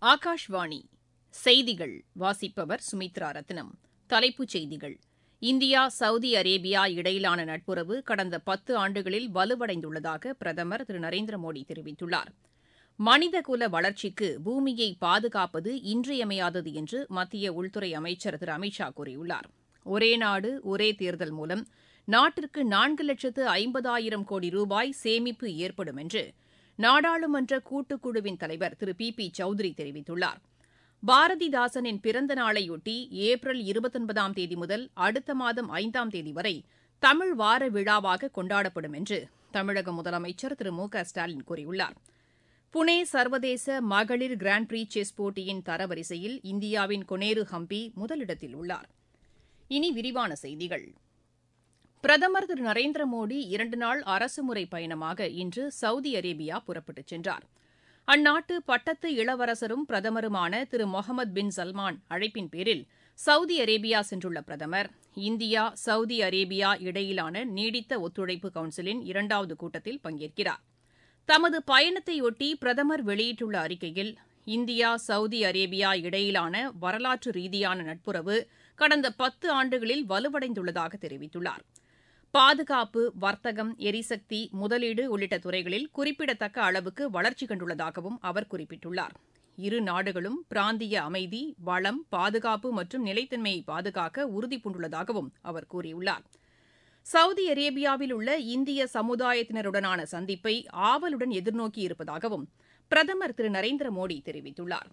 ஆகாஷ்வாணி செய்திகள் வாசிப்பவர் சுமித்ரா ரத்னம் தலைப்புச் செய்திகள் இந்தியா சவுதி அரேபியா இடையிலான நட்புறவு கடந்த பத்து ஆண்டுகளில் வலுவடைந்துள்ளதாக பிரதமர் திரு நரேந்திர மோடி தெரிவித்துள்ளார் மனிதகுல வளர்ச்சிக்கு பூமியை பாதுகாப்பது இன்றியமையாதது என்று மத்திய உள்துறை அமைச்சர் திரு அமித் ஷா கூறியுள்ளார் ஒரே நாடு ஒரே தேர்தல் மூலம் நாட்டிற்கு நான்கு லட்சத்து ஐம்பதாயிரம் கோடி ரூபாய் சேமிப்பு ஏற்படும் என்று நாடாளுமன்ற கூட்டுக்குழுவின் தலைவர் திரு பி பி சௌத்ரி தெரிவித்துள்ளார் பாரதிதாசனின் பிறந்த நாளையொட்டி ஏப்ரல் இருபத்தொன்பதாம் தேதி முதல் அடுத்த மாதம் ஐந்தாம் தேதி வரை தமிழ் வார விழாவாக கொண்டாடப்படும் என்று தமிழக முதலமைச்சர் திரு மு க ஸ்டாலின் கூறியுள்ளார் புனே சர்வதேச மகளிர் கிராண்ட் பிரீ செஸ் போட்டியின் தரவரிசையில் இந்தியாவின் கொனேரு ஹம்பி முதலிடத்தில் உள்ளார் இனி விரிவான செய்திகள் பிரதமர் திரு நரேந்திர மோடி இரண்டு நாள் அரசுமுறை பயணமாக இன்று சவுதி அரேபியா புறப்பட்டுச் சென்றார் அந்நாட்டு பட்டத்து இளவரசரும் பிரதமருமான திரு முகமது பின் சல்மான் அழைப்பின் பேரில் சவுதி அரேபியா சென்றுள்ள பிரதமர் இந்தியா சவுதி அரேபியா இடையிலான நீடித்த ஒத்துழைப்பு கவுன்சிலின் இரண்டாவது கூட்டத்தில் பங்கேற்கிறார் தமது பயணத்தையொட்டி பிரதமர் வெளியிட்டுள்ள அறிக்கையில் இந்தியா சவுதி அரேபியா இடையிலான வரலாற்று ரீதியான நட்புறவு கடந்த பத்து ஆண்டுகளில் வலுவடைந்துள்ளதாக தெரிவித்துள்ளார் பாதுகாப்பு வர்த்தகம் எரிசக்தி முதலீடு உள்ளிட்ட துறைகளில் குறிப்பிடத்தக்க அளவுக்கு வளர்ச்சி கண்டுள்ளதாகவும் அவர் குறிப்பிட்டுள்ளார் இரு நாடுகளும் பிராந்திய அமைதி வளம் பாதுகாப்பு மற்றும் நிலைத்தன்மையை பாதுகாக்க உறுதிபூண்டுள்ளதாகவும் அவர் கூறியுள்ளார் சவுதி அரேபியாவில் உள்ள இந்திய சமுதாயத்தினருடனான சந்திப்பை ஆவலுடன் எதிர்நோக்கியிருப்பதாகவும் பிரதமர் திரு நரேந்திர மோடி தெரிவித்துள்ளார்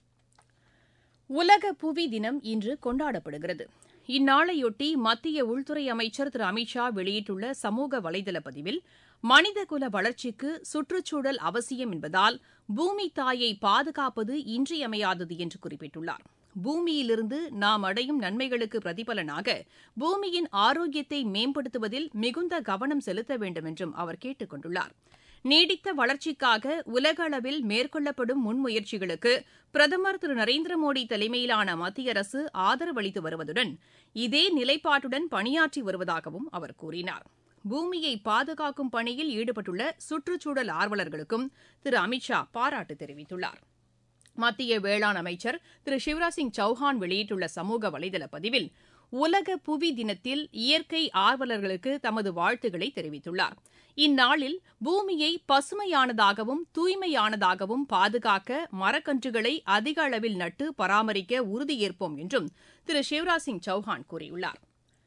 உலக புவி தினம் இன்று கொண்டாடப்படுகிறது இந்நாளையொட்டி மத்திய உள்துறை அமைச்சர் திரு அமித் ஷா வெளியிட்டுள்ள சமூக வலைதள பதிவில் மனிதகுல வளர்ச்சிக்கு சுற்றுச்சூழல் அவசியம் என்பதால் பூமி தாயை பாதுகாப்பது இன்றியமையாதது என்று குறிப்பிட்டுள்ளார் பூமியிலிருந்து நாம் அடையும் நன்மைகளுக்கு பிரதிபலனாக பூமியின் ஆரோக்கியத்தை மேம்படுத்துவதில் மிகுந்த கவனம் செலுத்த வேண்டும் என்றும் அவர் கேட்டுக் கொண்டுள்ளார் நீடித்த வளர்ச்சிக்காக உலக அளவில் மேற்கொள்ளப்படும் முன்முயற்சிகளுக்கு பிரதமர் திரு நரேந்திர மோடி தலைமையிலான மத்திய அரசு ஆதரவு அளித்து வருவதுடன் இதே நிலைப்பாட்டுடன் பணியாற்றி வருவதாகவும் அவர் கூறினார் பூமியை பாதுகாக்கும் பணியில் ஈடுபட்டுள்ள சுற்றுச்சூழல் ஆர்வலர்களுக்கும் திரு அமித் ஷா பாராட்டு தெரிவித்துள்ளார் மத்திய வேளாண் அமைச்சர் திரு சிவராஜ் சிங் சௌஹான் வெளியிட்டுள்ள சமூக வலைதள பதிவில் உலக புவி தினத்தில் இயற்கை ஆர்வலர்களுக்கு தமது வாழ்த்துக்களை தெரிவித்துள்ளார் இந்நாளில் பூமியை பசுமையானதாகவும் தூய்மையானதாகவும் பாதுகாக்க மரக்கன்றுகளை அதிக அளவில் நட்டு பராமரிக்க உறுதியேற்போம் என்றும் திரு சிவராஜ் சிங் சௌஹான் கூறியுள்ளார்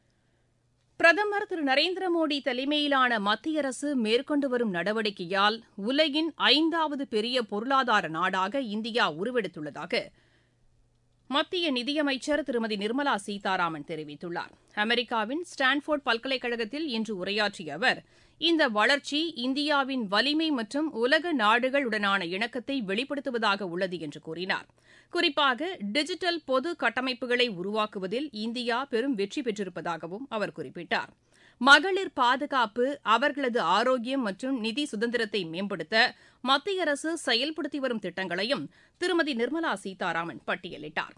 பிரதமர் திரு நரேந்திர மோடி தலைமையிலான மத்திய அரசு மேற்கொண்டு வரும் நடவடிக்கையால் உலகின் ஐந்தாவது பெரிய பொருளாதார நாடாக இந்தியா உருவெடுத்துள்ளதாக மத்திய நிதியமைச்சர் திருமதி நிர்மலா சீதாராமன் தெரிவித்துள்ளார் அமெரிக்காவின் ஸ்டான்போர்ட் பல்கலைக்கழகத்தில் இன்று உரையாற்றிய அவர் இந்த வளர்ச்சி இந்தியாவின் வலிமை மற்றும் உலக நாடுகளுடனான இணக்கத்தை வெளிப்படுத்துவதாக உள்ளது என்று கூறினார் குறிப்பாக டிஜிட்டல் பொது கட்டமைப்புகளை உருவாக்குவதில் இந்தியா பெரும் வெற்றி பெற்றிருப்பதாகவும் அவர் குறிப்பிட்டார் மகளிர் பாதுகாப்பு அவர்களது ஆரோக்கியம் மற்றும் நிதி சுதந்திரத்தை மேம்படுத்த மத்திய அரசு செயல்படுத்தி வரும் திட்டங்களையும் திருமதி நிர்மலா சீதாராமன் பட்டியலிட்டார்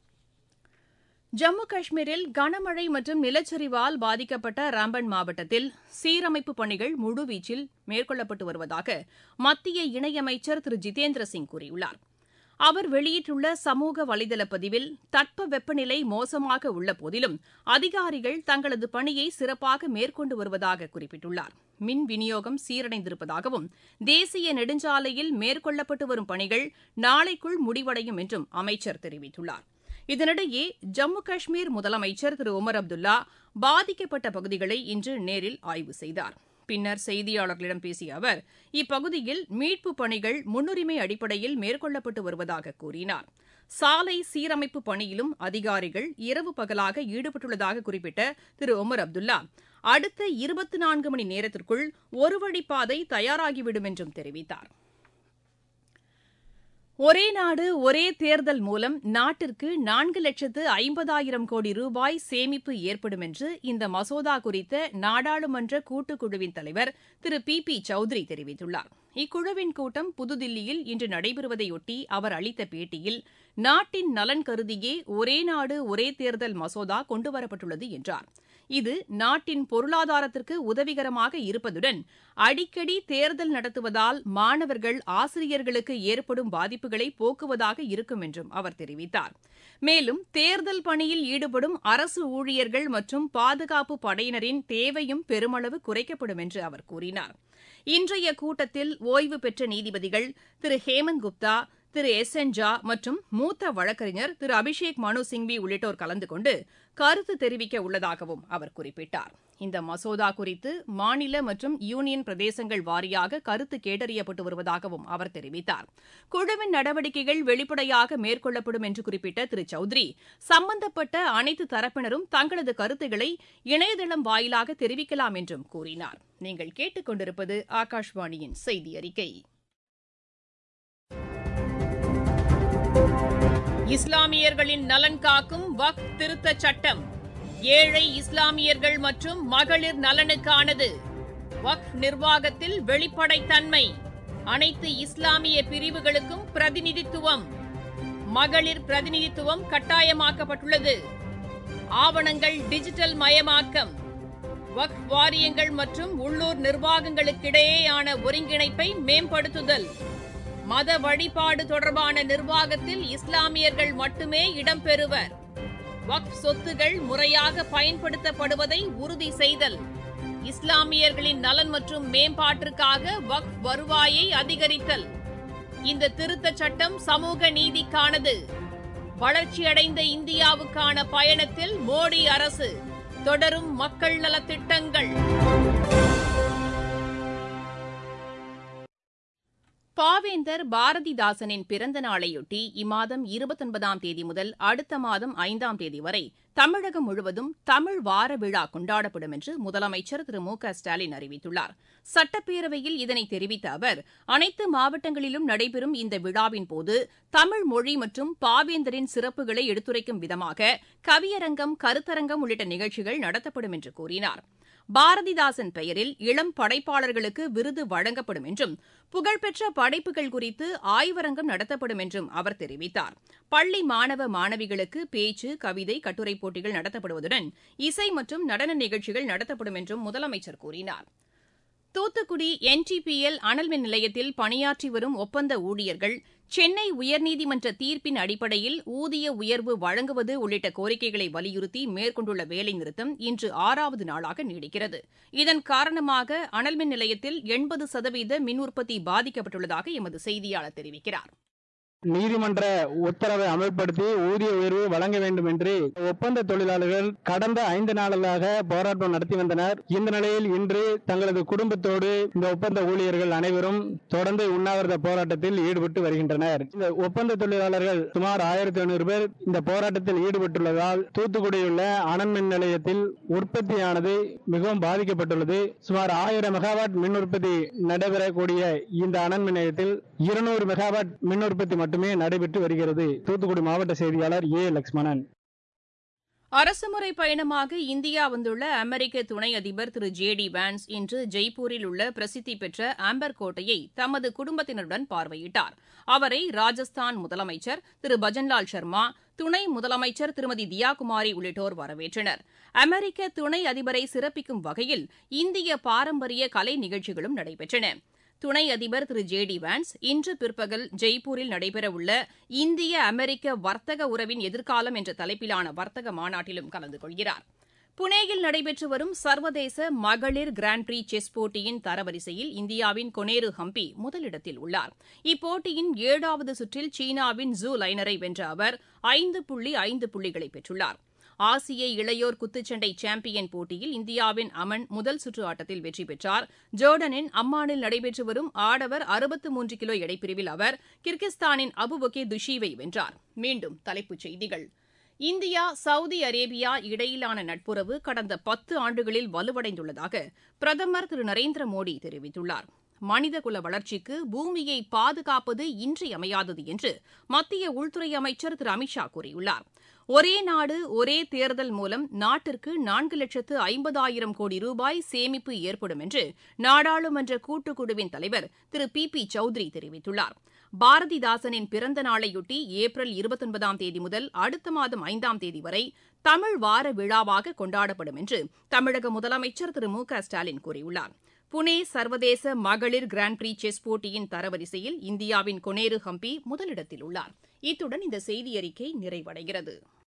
ஜம்மு காஷ்மீரில் கனமழை மற்றும் நிலச்சரிவால் பாதிக்கப்பட்ட ராம்பன் மாவட்டத்தில் சீரமைப்பு பணிகள் முழுவீச்சில் மேற்கொள்ளப்பட்டு வருவதாக மத்திய இணையமைச்சர் திரு ஜிதேந்திர சிங் கூறியுள்ளார் அவர் வெளியிட்டுள்ள சமூக வலைதள பதிவில் தட்ப வெப்பநிலை மோசமாக உள்ள போதிலும் அதிகாரிகள் தங்களது பணியை சிறப்பாக மேற்கொண்டு வருவதாக குறிப்பிட்டுள்ளார் மின் விநியோகம் சீரடைந்திருப்பதாகவும் தேசிய நெடுஞ்சாலையில் மேற்கொள்ளப்பட்டு வரும் பணிகள் நாளைக்குள் முடிவடையும் என்றும் அமைச்சர் தெரிவித்துள்ளார் இதனிடையே ஜம்மு காஷ்மீர் முதலமைச்சர் திரு உமர் அப்துல்லா பாதிக்கப்பட்ட பகுதிகளை இன்று நேரில் ஆய்வு செய்தார் பின்னர் செய்தியாளர்களிடம் பேசிய அவர் இப்பகுதியில் மீட்புப் பணிகள் முன்னுரிமை அடிப்படையில் மேற்கொள்ளப்பட்டு வருவதாக கூறினார் சாலை சீரமைப்பு பணியிலும் அதிகாரிகள் இரவு பகலாக ஈடுபட்டுள்ளதாக குறிப்பிட்ட திரு உமர் அப்துல்லா அடுத்த இருபத்தி நான்கு மணி நேரத்திற்குள் ஒரு வழிப்பாதை தயாராகிவிடும் என்றும் தெரிவித்தார் ஒரே நாடு ஒரே தேர்தல் மூலம் நாட்டிற்கு நான்கு லட்சத்து ஐம்பதாயிரம் கோடி ரூபாய் சேமிப்பு ஏற்படும் என்று இந்த மசோதா குறித்த நாடாளுமன்ற கூட்டுக்குழுவின் தலைவர் திரு பி பி சௌத்ரி தெரிவித்துள்ளார் இக்குழுவின் கூட்டம் புதுதில்லியில் இன்று நடைபெறுவதையொட்டி அவர் அளித்த பேட்டியில் நாட்டின் நலன் கருதியே ஒரே நாடு ஒரே தேர்தல் மசோதா கொண்டுவரப்பட்டுள்ளது என்றார் இது நாட்டின் பொருளாதாரத்திற்கு உதவிகரமாக இருப்பதுடன் அடிக்கடி தேர்தல் நடத்துவதால் மாணவர்கள் ஆசிரியர்களுக்கு ஏற்படும் பாதிப்புகளை போக்குவதாக இருக்கும் என்றும் அவர் தெரிவித்தார் மேலும் தேர்தல் பணியில் ஈடுபடும் அரசு ஊழியர்கள் மற்றும் பாதுகாப்பு படையினரின் தேவையும் பெருமளவு குறைக்கப்படும் என்று அவர் கூறினார் இன்றைய கூட்டத்தில் ஓய்வு பெற்ற நீதிபதிகள் திரு ஹேமந்த் குப்தா திரு எஸ் என் ஜா மற்றும் மூத்த வழக்கறிஞர் திரு அபிஷேக் மனு சிங்வி உள்ளிட்டோர் கலந்து கொண்டு கருத்து தெரிவிக்க உள்ளதாகவும் அவர் குறிப்பிட்டார் இந்த மசோதா குறித்து மாநில மற்றும் யூனியன் பிரதேசங்கள் வாரியாக கருத்து கேட்டறியப்பட்டு வருவதாகவும் அவர் தெரிவித்தார் குழுவின் நடவடிக்கைகள் வெளிப்படையாக மேற்கொள்ளப்படும் என்று குறிப்பிட்ட திரு சௌத்ரி சம்பந்தப்பட்ட அனைத்து தரப்பினரும் தங்களது கருத்துக்களை இணையதளம் வாயிலாக தெரிவிக்கலாம் என்றும் கூறினார் நீங்கள் கேட்டுக்கொண்டிருப்பது ஆகாஷ்வாணியின் செய்தி அறிக்கை இஸ்லாமியர்களின் நலன் காக்கும் வக் திருத்தச் சட்டம் ஏழை இஸ்லாமியர்கள் மற்றும் மகளிர் நலனுக்கானது வக் நிர்வாகத்தில் வெளிப்படைத்தன்மை அனைத்து இஸ்லாமிய பிரிவுகளுக்கும் பிரதிநிதித்துவம் மகளிர் பிரதிநிதித்துவம் கட்டாயமாக்கப்பட்டுள்ளது ஆவணங்கள் டிஜிட்டல் மயமாக்கம் வக் வாரியங்கள் மற்றும் உள்ளூர் நிர்வாகங்களுக்கிடையேயான ஒருங்கிணைப்பை மேம்படுத்துதல் மத வழிபாடு தொடர்பான நிர்வாகத்தில் இஸ்லாமியர்கள் மட்டுமே இடம்பெறுவர் வக்ஃப் சொத்துகள் முறையாக பயன்படுத்தப்படுவதை உறுதி செய்தல் இஸ்லாமியர்களின் நலன் மற்றும் மேம்பாட்டிற்காக வக்ஃப் வருவாயை அதிகரித்தல் இந்த திருத்தச் சட்டம் சமூக நீதிக்கானது வளர்ச்சியடைந்த இந்தியாவுக்கான பயணத்தில் மோடி அரசு தொடரும் மக்கள் நலத்திட்டங்கள் பாவேந்தர் பாரதிதாசனின் பிறந்த நாளையொட்டி இம்மாதம் இருபத்தொன்பதாம் தேதி முதல் அடுத்த மாதம் ஐந்தாம் தேதி வரை தமிழகம் முழுவதும் தமிழ் வார விழா கொண்டாடப்படும் என்று முதலமைச்சர் திரு மு க ஸ்டாலின் அறிவித்துள்ளார் சட்டப்பேரவையில் இதனை தெரிவித்த அவர் அனைத்து மாவட்டங்களிலும் நடைபெறும் இந்த விழாவின் போது தமிழ் மொழி மற்றும் பாவேந்தரின் சிறப்புகளை எடுத்துரைக்கும் விதமாக கவியரங்கம் கருத்தரங்கம் உள்ளிட்ட நிகழ்ச்சிகள் நடத்தப்படும் என்று கூறினார் பாரதிதாசன் பெயரில் இளம் படைப்பாளர்களுக்கு விருது வழங்கப்படும் என்றும் புகழ்பெற்ற படைப்புகள் குறித்து ஆய்வரங்கம் நடத்தப்படும் என்றும் அவர் தெரிவித்தார் பள்ளி மாணவ மாணவிகளுக்கு பேச்சு கவிதை கட்டுரை போட்டிகள் நடத்தப்படுவதுடன் இசை மற்றும் நடன நிகழ்ச்சிகள் நடத்தப்படும் என்றும் முதலமைச்சர் கூறினார் தூத்துக்குடி என்டிபிஎல் அனல்மின் நிலையத்தில் பணியாற்றி வரும் ஒப்பந்த ஊழியர்கள் சென்னை உயர்நீதிமன்ற தீர்ப்பின் அடிப்படையில் ஊதிய உயர்வு வழங்குவது உள்ளிட்ட கோரிக்கைகளை வலியுறுத்தி மேற்கொண்டுள்ள வேலைநிறுத்தம் இன்று ஆறாவது நாளாக நீடிக்கிறது இதன் காரணமாக அனல்மின் நிலையத்தில் எண்பது சதவீத மின் உற்பத்தி பாதிக்கப்பட்டுள்ளதாக எமது செய்தியாளர் தெரிவிக்கிறார் நீதிமன்ற உத்தரவை அமல்படுத்தி ஊதிய உயர்வு வழங்க வேண்டும் என்று ஒப்பந்த தொழிலாளர்கள் கடந்த ஐந்து நாளாக போராட்டம் நடத்தி வந்தனர் இந்த நிலையில் இன்று தங்களது குடும்பத்தோடு இந்த ஒப்பந்த ஊழியர்கள் அனைவரும் தொடர்ந்து உண்ணாவிரத போராட்டத்தில் ஈடுபட்டு வருகின்றனர் இந்த ஒப்பந்த தொழிலாளர்கள் சுமார் ஆயிரத்தி ஐநூறு பேர் இந்த போராட்டத்தில் ஈடுபட்டுள்ளதால் தூத்துக்குடியில் உள்ள அனல் மின் நிலையத்தில் உற்பத்தியானது மிகவும் பாதிக்கப்பட்டுள்ளது சுமார் ஆயிரம் மெகாவாட் மின் உற்பத்தி நடைபெறக்கூடிய இந்த அனல் மின் நிலையத்தில் இருநூறு மெகாவாட் மின் உற்பத்தி மட்டுமே நடைபெற்று வருகிறது தூத்துக்குடி மாவட்ட செய்தியாளர் ஏ லக்ஷ்மணன் அரசுமுறை பயணமாக இந்தியா வந்துள்ள அமெரிக்க துணை அதிபர் திரு ஜே டி வான்ஸ் இன்று ஜெய்ப்பூரில் உள்ள பிரசித்தி பெற்ற ஆம்பர் கோட்டையை தமது குடும்பத்தினருடன் பார்வையிட்டார் அவரை ராஜஸ்தான் முதலமைச்சர் திரு பஜன்லால் சர்மா துணை முதலமைச்சர் திருமதி தியாகுமாரி உள்ளிட்டோர் வரவேற்றனர் அமெரிக்க துணை அதிபரை சிறப்பிக்கும் வகையில் இந்திய பாரம்பரிய கலை நிகழ்ச்சிகளும் நடைபெற்றன துணை அதிபர் திரு ஜே டி வான்ஸ் இன்று பிற்பகல் ஜெய்ப்பூரில் நடைபெறவுள்ள இந்திய அமெரிக்க வர்த்தக உறவின் எதிர்காலம் என்ற தலைப்பிலான வர்த்தக மாநாட்டிலும் கலந்து கொள்கிறார் புனேயில் நடைபெற்று வரும் சர்வதேச மகளிர் கிராண்ட் பிரீ செஸ் போட்டியின் தரவரிசையில் இந்தியாவின் கொனேரு ஹம்பி முதலிடத்தில் உள்ளார் இப்போட்டியின் ஏழாவது சுற்றில் சீனாவின் ஜூ லைனரை வென்ற அவர் ஐந்து புள்ளி ஐந்து புள்ளிகளை பெற்றுள்ளார் ஆசிய இளையோர் குத்துச்சண்டை சாம்பியன் போட்டியில் இந்தியாவின் அமன் முதல் சுற்று ஆட்டத்தில் வெற்றி பெற்றார் ஜோர்டனின் அம்மானில் நடைபெற்று வரும் ஆடவர் அறுபத்து மூன்று கிலோ எடைப்பிரிவில் அவர் கிர்கிஸ்தானின் அபுபக்கே துஷீவை வென்றார் மீண்டும் தலைப்புச் செய்திகள் இந்தியா சவுதி அரேபியா இடையிலான நட்புறவு கடந்த பத்து ஆண்டுகளில் வலுவடைந்துள்ளதாக பிரதமர் திரு நரேந்திர மோடி தெரிவித்துள்ளார் மனிதகுல வளர்ச்சிக்கு பூமியை பாதுகாப்பது இன்றியமையாதது என்று மத்திய உள்துறை அமைச்சர் திரு அமித்ஷா கூறியுள்ளார் ஒரே நாடு ஒரே தேர்தல் மூலம் நாட்டிற்கு நான்கு லட்சத்து ஐம்பதாயிரம் கோடி ரூபாய் சேமிப்பு ஏற்படும் என்று நாடாளுமன்ற கூட்டுக்குழுவின் தலைவர் திரு பி பி சௌத்ரி தெரிவித்துள்ளார் பாரதிதாசனின் பிறந்த நாளையொட்டி ஏப்ரல் இருபத்தொன்பதாம் தேதி முதல் அடுத்த மாதம் ஐந்தாம் தேதி வரை தமிழ் வார விழாவாக கொண்டாடப்படும் என்று தமிழக முதலமைச்சர் திரு மு க ஸ்டாலின் கூறியுள்ளார் புனே சர்வதேச மகளிர் கிராண்ட் பிரீ செஸ் போட்டியின் தரவரிசையில் இந்தியாவின் கொனேரு ஹம்பி முதலிடத்தில் உள்ளார் இத்துடன் இந்த செய்தியறிக்கை நிறைவடைகிறது